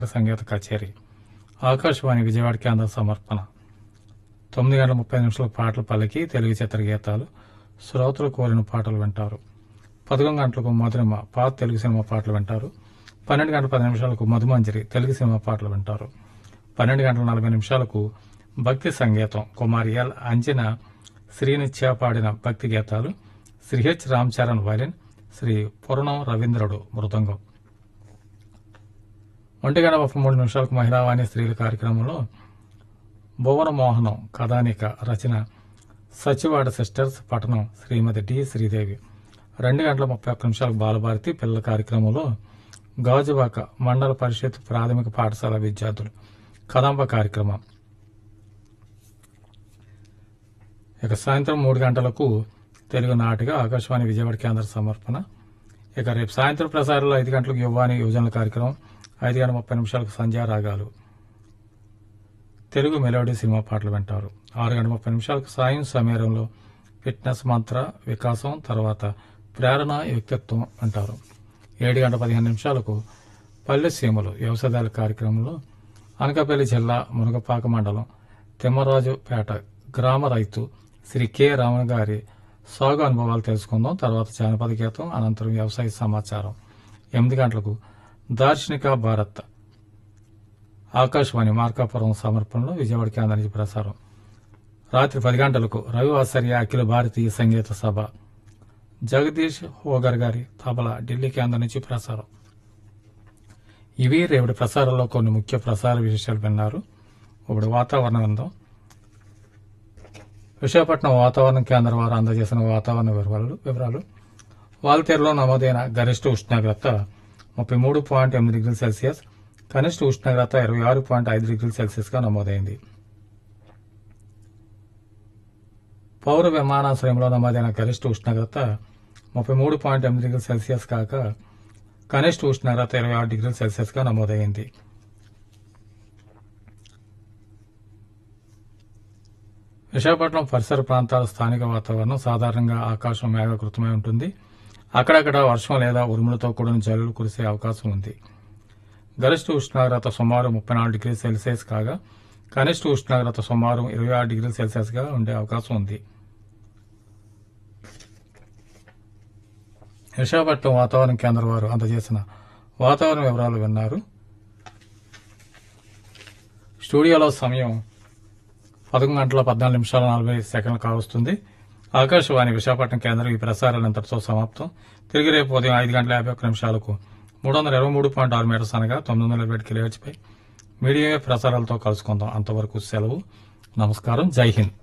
సంగీత కచేరీ ఆకాశవాణి విజయవాడ కేంద్ర సమర్పణ తొమ్మిది గంటల ముప్పై నిమిషాల పాటలు పలికి తెలుగు చిత్ర గీతాలు శ్రోతలు కోరిన పాటలు వింటారు పదకొండు గంటలకు మధురిమ పాత తెలుగు సినిమా పాటలు వింటారు పన్నెండు గంటల పది నిమిషాలకు మధుమంజరి తెలుగు సినిమా పాటలు వింటారు పన్నెండు గంటల నలభై నిమిషాలకు భక్తి సంగీతం కుమారి ఎల్ అంజన శ్రీనిత్య పాడిన భక్తి గీతాలు శ్రీ హెచ్ రామ్ చరణ్ వైలిన్ శ్రీ పూర్ణం రవీంద్రుడు మృదంగం ఒంటి గంట ముప్పై మూడు నిమిషాలకు మహిళావాణి స్త్రీల కార్యక్రమంలో భువన మోహనం కథానిక రచన సచివాడ సిస్టర్స్ పఠనం శ్రీమతి డి శ్రీదేవి రెండు గంటల ముప్పై ఒక్క నిమిషాలకు బాలభారతి పిల్లల కార్యక్రమంలో గాజువాక మండల పరిషత్ ప్రాథమిక పాఠశాల విద్యార్థులు కదంబ కార్యక్రమం ఇక సాయంత్రం మూడు గంటలకు తెలుగు నాటిక ఆకాశవాణి విజయవాడ కేంద్ర సమర్పణ ఇక రేపు సాయంత్రం ప్రసారంలో ఐదు గంటలకు యువాని యువజనుల కార్యక్రమం ఐదు గంటల ముప్పై నిమిషాలకు సంధ్యా రాగాలు తెలుగు మెలోడీ సినిమా పాటలు వింటారు ఆరు గంటల ముప్పై నిమిషాలకు సాయం సమీరంలో ఫిట్నెస్ మంత్ర వికాసం తర్వాత ప్రేరణ వ్యక్తిత్వం అంటారు ఏడు గంటల పదిహేను నిమిషాలకు పల్లె సీమలు వ్యవసాయాల కార్యక్రమంలో అనకాపల్లి జిల్లా మునగపాక మండలం తిమ్మరాజుపేట గ్రామ రైతు శ్రీ కె రామన్ గారి సాగు అనుభవాలు తెలుసుకుందాం తర్వాత జానపద గీతం అనంతరం వ్యవసాయ సమాచారం ఎనిమిది గంటలకు దార్శనిక భారత్ ఆకాశవాణి మార్కాపురం సమర్పణలో విజయవాడ కేంద్రం నుంచి ప్రసారం రాత్రి పది గంటలకు రవివాసర్య అఖిల భారతీయ సంగీత సభ జగదీష్ హోగర్ గారి తబలా ఢిల్లీ కేంద్రం నుంచి ప్రసారం ఇవి రేపటి ప్రసారంలో కొన్ని ముఖ్య ప్రసార విశేషాలు విన్నారు ఇప్పుడు వాతావరణం విందాం విశాఖపట్నం వాతావరణ కేంద్రం వారు అందజేసిన వాతావరణ వివరాలు వివరాలు వాల్తేరులో నమోదైన గరిష్ట ఉష్ణోగ్రత ముప్పై మూడు పాయింట్ ఎనిమిది డిగ్రీల సెల్సియస్ కనిష్ట ఉష్ణోగ్రత ఇరవై ఆరు పాయింట్ ఐదు డిగ్రీల సెల్సియస్గా నమోదైంది పౌర విమానాశ్రయంలో నమోదైన గరిష్ట ఉష్ణోగ్రత ముప్పై మూడు పాయింట్ ఎనిమిది డిగ్రీల సెల్సియస్ కాక కనిష్ట ఉష్ణోగ్రత ఇరవై ఆరు డిగ్రీల సెల్సియస్గా నమోదైంది విశాఖపట్నం పరిసర ప్రాంతాల స్థానిక వాతావరణం సాధారణంగా ఆకాశం మేఘకృతమై ఉంటుంది అక్కడక్కడ వర్షం లేదా ఉరుములతో కూడిన జల్లులు కురిసే అవకాశం ఉంది గరిష్ట ఉష్ణోగ్రత సుమారు ముప్పై నాలుగు డిగ్రీల సెల్సియస్ కాగా కనిష్ట ఉష్ణోగ్రత సుమారు ఇరవై ఆరు డిగ్రీల సెల్సియస్గా ఉండే అవకాశం ఉంది విశాఖపట్నం వాతావరణ కేంద్రం వారు అందజేసిన వాతావరణ వివరాలు విన్నారు స్టూడియోలో సమయం పదకొండు గంటల పద్నాలుగు నిమిషాల నలభై సెకండ్లు కావస్తుంది ఆకాశవాణి విశాఖపట్నం కేంద్రం ఈ ప్రసారాలు ఇంతటితో సమాప్తం తిరిగి రేపు ఉదయం ఐదు గంటల యాభై ఒక్క నిమిషాలకు మూడు వందల ఇరవై మూడు పాయింట్ ఆరు మీటర్స్ అనగా తొమ్మిది వందల ఇరవై కిలోహెచ్పై మీడియా ప్రసారాలతో కలుసుకుందాం అంతవరకు సెలవు నమస్కారం జై హింద్